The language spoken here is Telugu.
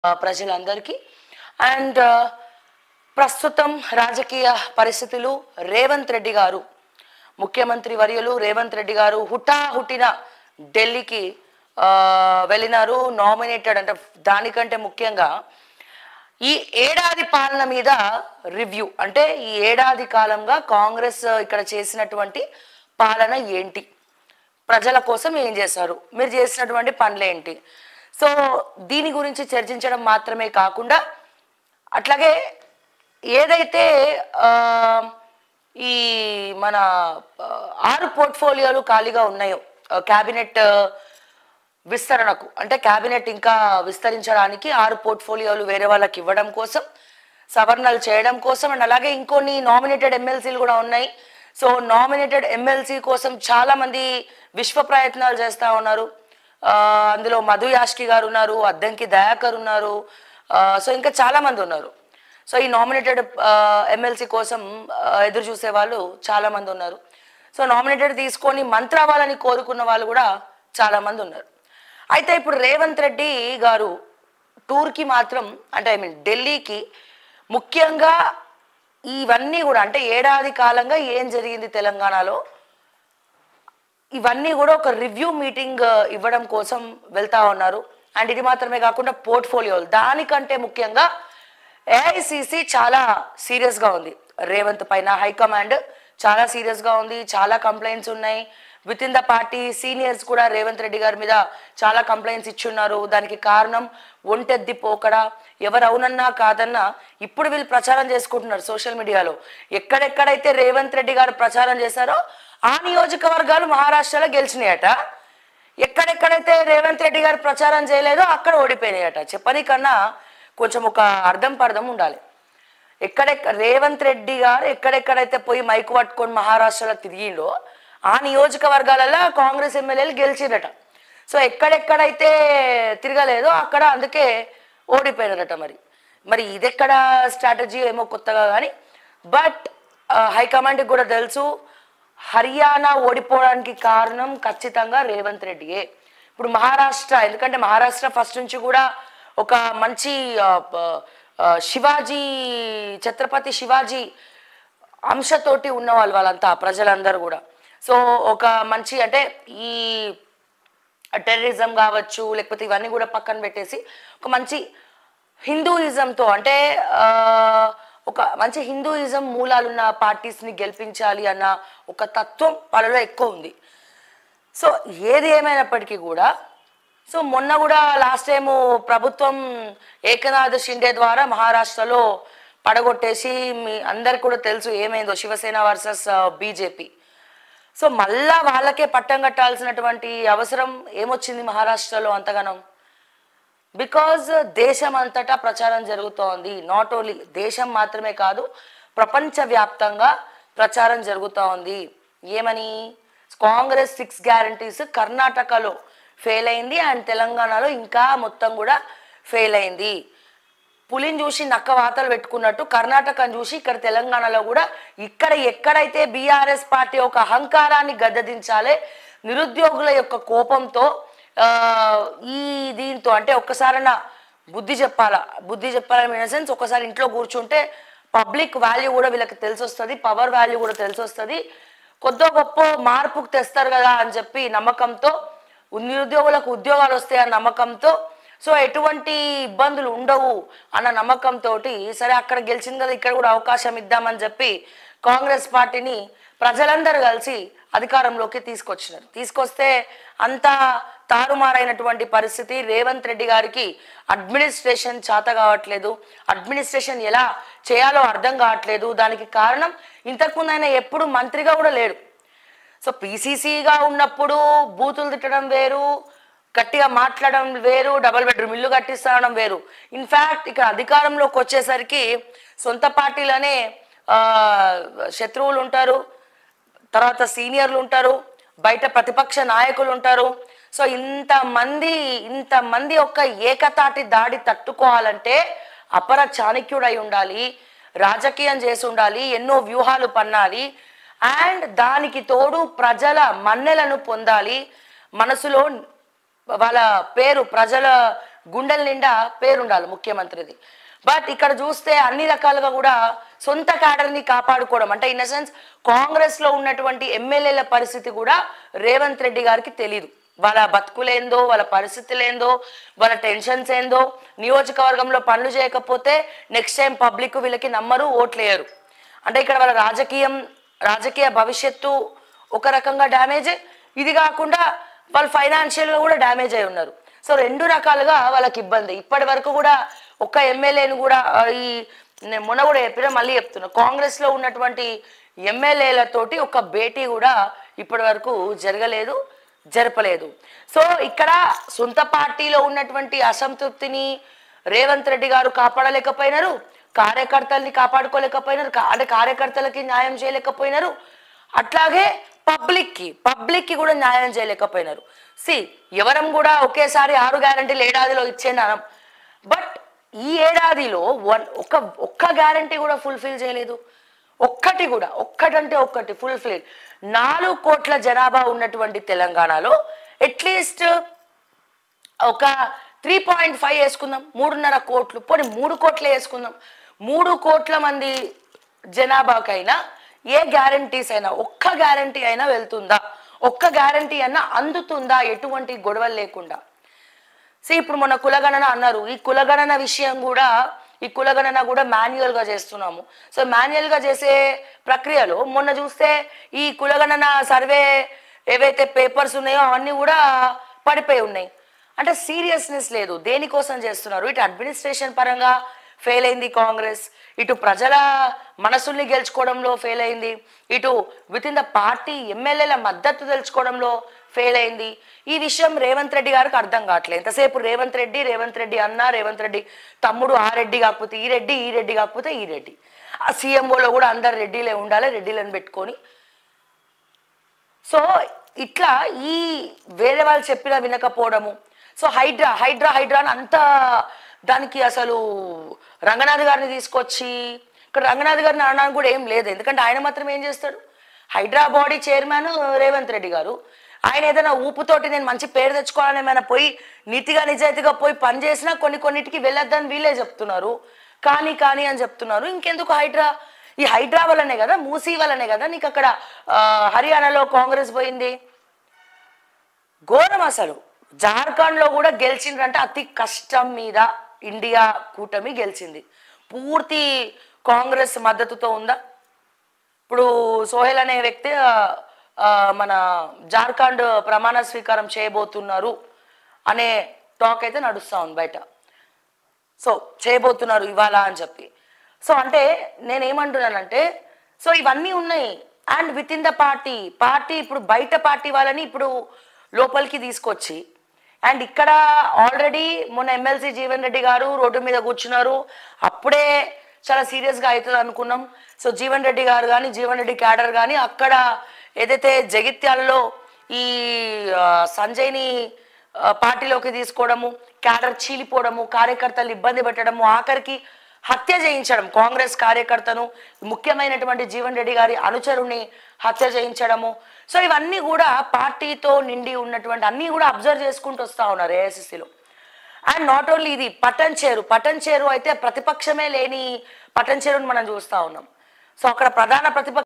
ప్రజలందరికీ అండ్ ప్రస్తుతం రాజకీయ పరిస్థితులు రేవంత్ రెడ్డి గారు ముఖ్యమంత్రి వర్యులు రేవంత్ రెడ్డి గారు హుటాహుటిన ఢిల్లీకి ఆ, వెళ్ళినారు నామినేటెడ్ అంటే దానికంటే ముఖ్యంగా ఈ ఏడాది పాలన మీద రివ్యూ అంటే ఈ ఏడాది కాలంగా కాంగ్రెస్ ఇక్కడ చేసినటువంటి పాలన ఏంటి ప్రజల కోసం ఏం చేశారు మీరు చేసినటువంటి పనులేంటి సో దీని గురించి చర్చించడం మాత్రమే కాకుండా అట్లాగే ఏదైతే ఆ, ఈ మన ఆ, ఆరు పోర్ట్ఫోలియోలు ఖాళీగా ఉన్నాయో క్యాబినెట్ విస్తరణకు అంటే క్యాబినెట్ ఇంకా విస్తరించడానికి ఆరు పోర్ట్ఫోలియోలు వేరే వాళ్ళకి ఇవ్వడం కోసం సవరణలు చేయడం కోసం అండ్ అలాగే ఇంకొన్ని నామినేటెడ్ ఎమ్మెల్సీలు కూడా ఉన్నాయి సో నామినేటెడ్ ఎమ్మెల్సీ కోసం చాలా మంది విశ్వ ప్రయత్నాలు చేస్తూ ఉన్నారు ఆ, అందులో మధు యాష్కి గారు ఉన్నారు అద్దంకి దయాకర్ ఉన్నారు ఆ, సో ఇంకా చాలా మంది ఉన్నారు సో ఈ నామినేటెడ్ ఎమ్మెల్సీ కోసం ఆ, ఎదురు చూసే వాళ్ళు చాలా మంది ఉన్నారు సో నామినేటెడ్ తీసుకొని మంత్రి అవ్వాలని కోరుకున్న వాళ్ళు కూడా చాలా మంది ఉన్నారు అయితే ఇప్పుడు రేవంత్ రెడ్డి గారు టూర్కి మాత్రం అంటే ఐ మీన్ ఢిల్లీకి ముఖ్యంగా ఇవన్నీ కూడా అంటే ఏడాది కాలంగా ఏం జరిగింది తెలంగాణలో ఇవన్నీ కూడా ఒక రివ్యూ మీటింగ్ ఇవ్వడం కోసం వెళ్తా ఉన్నారు అండ్ ఇది మాత్రమే కాకుండా పోర్ట్ఫోలియోలు దానికంటే ముఖ్యంగా ఏఐసిసి చాలా సీరియస్గా ఉంది రేవంత్ పైన హైకమాండ్ చాలా సీరియస్గా ఉంది చాలా కంప్లైంట్స్ ఉన్నాయి with in the party seniors కూడా రేవంత్ రెడ్డి గారి మీద చాలా కంప్లైంట్స్ ఇచ్చున్నారు దానికి కారణం ఒంటెద్ది పోకడా ఎవరు అవునన్నా కాదన్నా ఇప్పుడు వీళ్ళు ప్రచారం చేసుకుంటున్నారు సోషల్ మీడియాలో ఎక్కడెక్కడైతే రేవంత్ రెడ్డి గారు ప్రచారం చేశారో ఆ నియోజకవర్గాలు మహారాష్ట్రలో గెలిచినాయట ఎక్కడెక్కడైతే రేవంత్ రెడ్డి గారు ప్రచారం చేయలేదో అక్కడ ఓడిపోయినాయట చెప్పని కన్నా కొంచెం ఒక అర్థం పర్థం ఉండాలి ఎక్కడెక్క రేవంత్ రెడ్డి గారు ఎక్కడెక్కడైతే పోయి మైకు పట్టుకొని మహారాష్ట్రలో తిరిగిండో ఆ నియోజకవర్గాలలో కాంగ్రెస్ ఎమ్మెల్యేలు గెలిచిరట సో ఎక్కడెక్కడైతే తిరగలేదో అక్కడ అందుకే ఓడిపోయినారట మరి మరి ఇదెక్కడ స్ట్రాటజీ ఏమో కొత్తగా కానీ బట్ హైకమాండ్కి కూడా తెలుసు హర్యానా ఓడిపోవడానికి కారణం ఖచ్చితంగా రేవంత్ రెడ్డియే ఇప్పుడు మహారాష్ట్ర ఎందుకంటే మహారాష్ట్ర ఫస్ట్ నుంచి కూడా ఒక మంచి ఆ, ఆ, శివాజీ ఛత్రపతి శివాజీ అంశతోటి ఉన్న వాళ్ళు వాళ్ళంతా ప్రజలందరూ కూడా సో ఒక మంచి అంటే ఈ టెర్రరిజం కావచ్చు లేకపోతే ఇవన్నీ కూడా పక్కన పెట్టేసి ఒక మంచి హిందూయిజంతో అంటే ఆ, ఒక మంచి హిందూయిజం మూలాలున్న పార్టీస్ని గెలిపించాలి అన్న ఒక తత్వం వాళ్ళలో ఎక్కువ ఉంది సో ఏది ఏమైనప్పటికీ కూడా సో మొన్న కూడా లాస్ట్ టైం ప్రభుత్వం ఏకనాథ్ షిండే ద్వారా మహారాష్ట్రలో పడగొట్టేసి మీ అందరికి కూడా తెలుసు ఏమైందో శివసేన వర్సెస్ బీజేపీ సో మళ్ళా వాళ్ళకే పట్టం కట్టాల్సినటువంటి అవసరం ఏమొచ్చింది మహారాష్ట్రలో అంతగానం బికాజ్ దేశం అంతటా ప్రచారం జరుగుతోంది నాట్ ఓన్లీ దేశం మాత్రమే కాదు ప్రపంచవ్యాప్తంగా ప్రచారం జరుగుతూ ఉంది ఏమని కాంగ్రెస్ సిక్స్ గ్యారంటీస్ కర్ణాటకలో ఫెయిల్ అయింది అండ్ తెలంగాణలో ఇంకా మొత్తం కూడా ఫెయిల్ అయింది పులిని చూసి నక్క వాతలు పెట్టుకున్నట్టు కర్ణాటకను చూసి ఇక్కడ తెలంగాణలో కూడా ఇక్కడ ఎక్కడైతే బీఆర్ఎస్ పార్టీ ఒక అహంకారాన్ని గద్దదించాలి నిరుద్యోగుల యొక్క కోపంతో ఆ, ఈ దీంతో అంటే ఒక్కసారన్నా బుద్ధి చెప్పాలా బుద్ధి చెప్పాలని ఇన్ సెన్స్ ఒకసారి ఇంట్లో కూర్చుంటే పబ్లిక్ వాల్యూ కూడా వీళ్ళకి తెలిసి వస్తుంది పవర్ వాల్యూ కూడా తెలిసి వస్తుంది కొద్దో గొప్ప మార్పుకు తెస్తారు కదా అని చెప్పి నమ్మకంతో నిరుద్యోగులకు ఉద్యోగాలు వస్తాయన్న నమ్మకంతో సో ఎటువంటి ఇబ్బందులు ఉండవు అన్న నమ్మకంతో సరే అక్కడ గెలిచింది కదా ఇక్కడ కూడా అవకాశం ఇద్దామని చెప్పి కాంగ్రెస్ పార్టీని ప్రజలందరూ కలిసి అధికారంలోకి తీసుకొచ్చినారు తీసుకొస్తే అంతా తారుమారైనటువంటి పరిస్థితి రేవంత్ రెడ్డి గారికి అడ్మినిస్ట్రేషన్ చేత కావట్లేదు అడ్మినిస్ట్రేషన్ ఎలా చేయాలో అర్థం కావట్లేదు దానికి కారణం ఇంతకుముందు ఆయన ఎప్పుడు మంత్రిగా కూడా లేడు సో పీసీసీగా ఉన్నప్పుడు బూతులు తిట్టడం వేరు గట్టిగా మాట్లాడడం వేరు డబుల్ బెడ్రూమ్ ఇల్లు కట్టిస్తాడం వేరు ఇన్ఫ్యాక్ట్ ఇక్కడ అధికారంలోకి వచ్చేసరికి సొంత పార్టీలోనే ఆ, శత్రువులు ఉంటారు తర్వాత సీనియర్లు ఉంటారు బయట ప్రతిపక్ష నాయకులు ఉంటారు సో ఇంతమంది ఇంతమంది యొక్క ఏకతాటి దాడి తట్టుకోవాలంటే అపర చాణక్యుడై ఉండాలి రాజకీయం చేసి ఉండాలి ఎన్నో వ్యూహాలు పన్నాలి అండ్ దానికి తోడు ప్రజల మన్నెలను పొందాలి మనసులో వాళ్ళ పేరు ప్రజల గుండెల నిండా పేరుండాలి ముఖ్యమంత్రిది బట్ ఇక్కడ చూస్తే అన్ని రకాలుగా కూడా సొంత క్యాడర్ని కాపాడుకోవడం అంటే ఇన్ సెన్స్ కాంగ్రెస్ లో ఉన్నటువంటి ఎమ్మెల్యేల పరిస్థితి కూడా రేవంత్ రెడ్డి గారికి తెలియదు వాళ్ళ బతుకులేందో వాళ్ళ పరిస్థితులేందో వాళ్ళ టెన్షన్స్ ఏందో నియోజకవర్గంలో పనులు చేయకపోతే నెక్స్ట్ టైం పబ్లిక్ వీళ్ళకి నమ్మరు ఓట్లేయరు అంటే ఇక్కడ వాళ్ళ రాజకీయం రాజకీయ భవిష్యత్తు ఒక రకంగా డ్యామేజ్ ఇది కాకుండా వాళ్ళు ఫైనాన్షియల్గా కూడా డ్యామేజ్ అయి ఉన్నారు సో రెండు రకాలుగా వాళ్ళకి ఇబ్బంది ఇప్పటి వరకు కూడా ఒక్క ఎమ్మెల్యేని కూడా ఆ, ఈ నేను మొన్న కూడా చెప్పినా మళ్ళీ చెప్తున్నా కాంగ్రెస్లో ఉన్నటువంటి ఎమ్మెల్యేలతోటి ఒక భేటీ కూడా ఇప్పటి వరకు జరగలేదు జరపలేదు సో ఇక్కడ సొంత పార్టీలో ఉన్నటువంటి అసంతృప్తిని రేవంత్ రెడ్డి గారు కాపాడలేకపోయినారు కార్యకర్తల్ని కాపాడుకోలేకపోయినారు కా- అంటే కార్యకర్తలకి న్యాయం చేయలేకపోయినారు అట్లాగే పబ్లిక్ కి పబ్లిక్ కి కూడా న్యాయం చేయలేకపోయినారు సి ఎవరం కూడా ఒకేసారి ఆరు గ్యారంటీలు ఏడాదిలో ఇచ్చేండి అనం బట్ ఈ ఏడాదిలో వన్ ఒక్క ఒక్క గ్యారంటీ కూడా ఫుల్ఫిల్ చేయలేదు ఒక్కటి కూడా ఒక్కటంటే ఒక్కటి ఫుల్ఫిల్ నాలుగు కోట్ల జనాభా ఉన్నటువంటి తెలంగాణలో అట్లీస్ట్ ఒక త్రీ పాయింట్ ఫైవ్ వేసుకుందాం మూడున్నర కోట్లు పోనీ మూడు కోట్లే వేసుకుందాం మూడు కోట్ల మంది జనాభాకైనా ఏ గ్యారంటీస్ అయినా ఒక్క గ్యారంటీ అయినా వెళ్తుందా ఒక్క గ్యారంటీ అయినా అందుతుందా ఎటువంటి గొడవలు లేకుండా సో ఇప్పుడు మన కులగణన అన్నారు ఈ కులగణన విషయం కూడా ఈ కులగణన కూడా మాన్యువల్ గా చేస్తున్నాము సో మాన్యువల్ గా చేసే ప్రక్రియలో మొన్న చూస్తే ఈ కులగణన సర్వే ఏవైతే పేపర్స్ ఉన్నాయో అవన్నీ కూడా పడిపోయి ఉన్నాయి అంటే సీరియస్నెస్ లేదు దేనికోసం చేస్తున్నారు ఇటు అడ్మినిస్ట్రేషన్ పరంగా ఫెయిల్ అయింది కాంగ్రెస్ ఇటు ప్రజల మనసుల్ని గెలుచుకోవడంలో ఫెయిల్ అయింది ఇటు విత్ ఇన్ ద పార్టీ ఎమ్మెల్యేల మద్దతు తెలుసుకోవడంలో ఫెయిల్ అయింది ఈ విషయం రేవంత్ రెడ్డి గారికి అర్థం కావట్లేదు ఎంతసేపు రేవంత్ రెడ్డి రేవంత్ రెడ్డి అన్న రేవంత్ రెడ్డి తమ్ముడు ఆ రెడ్డి కాకపోతే ఈ రెడ్డి ఈ రెడ్డి కాకపోతే ఈ రెడ్డి ఆ సీఎంఓలో కూడా అందరు రెడ్డిలే ఉండాలి రెడ్డిలను పెట్టుకొని సో ఇట్లా ఈ వేరే వాళ్ళు చెప్పినా వినకపోవడము సో హైడ్రా హైడ్రా హైడ్రా అని అంత దానికి అసలు రంగనాథ్ గారిని తీసుకొచ్చి ఇక్కడ రంగనాథ్ గారిని అనడానికి కూడా ఏం లేదు ఎందుకంటే ఆయన మాత్రం ఏం చేస్తాడు హైడ్రా బాడీ చైర్మన్ రేవంత్ రెడ్డి గారు ఆయన ఏదైనా ఊపుతోటి నేను మంచి పేరు తెచ్చుకోవాలని ఏమైనా పోయి నీతిగా నిజాయితీగా పోయి పని చేసినా కొన్ని కొన్నిటికి వెళ్ళొద్దని వీళ్ళే చెప్తున్నారు కానీ కానీ అని చెప్తున్నారు ఇంకెందుకు హైడ్రా ఈ హైడ్రా వల్లనే కదా మూసీ వల్లనే కదా నీకు అక్కడ ఆ, హర్యానాలో కాంగ్రెస్ పోయింది ఘోరం అసలు జార్ఖండ్ లో కూడా గెలిచిండ్రంటే అతి కష్టం మీద ఇండియా కూటమి గెలిచింది పూర్తి కాంగ్రెస్ మద్దతుతో ఉందా ఇప్పుడు సోహెల్ అనే వ్యక్తి ఆ, ఆ, మన జార్ఖండ్ ప్రమాణ స్వీకారం చేయబోతున్నారు అనే టాక్ అయితే నడుస్తా ఉంది బయట సో చేయబోతున్నారు ఇవాళ అని చెప్పి సో అంటే నేనేమంటున్నానంటే సో ఇవన్నీ ఉన్నాయి and with in the party party ఇప్పుడు బయట పార్టీ వాళ్ళని ఇప్పుడు లోపలికి తీసుకొచ్చి అండ్ ఇక్కడ ఆల్రెడీ మొన్న ఎమ్మెల్సీ జీవన్ రెడ్డి గారు రోడ్డు మీద కూర్చున్నారు అప్పుడే చాలా సీరియస్గా అవుతుంది అనుకున్నాం సో జీవన్ రెడ్డి గారు కానీ జీవన్ రెడ్డి క్యాడర్ కానీ అక్కడ ఏదైతే జగిత్యాలలో ఈ ఆ, సంజయ్ని ఆ, పార్టీలోకి తీసుకోవడము క్యాడర్ చీలిపోవడము కార్యకర్తలు ఇబ్బంది పెట్టడము ఆఖరికి హత్య చేయించడం కాంగ్రెస్ కార్యకర్తను ముఖ్యమైనటువంటి జీవన్ రెడ్డి గారి అనుచరుని హత్య చేయించడము సో ఇవన్నీ కూడా పార్టీతో నిండి ఉన్నటువంటి అన్నీ కూడా అబ్జర్వ్ చేసుకుంటూ వస్తా ఉన్నారు ఏఐసిసిలో అండ్ నాట్ ఓన్లీ ఇది పటన్ చేరు పటన్ చేరు అయితే ప్రతిపక్షమే లేని పటన్ చేరుని మనం చూస్తా ఉన్నాం సో అక్కడ ప్రధాన ప్రతిపక్ష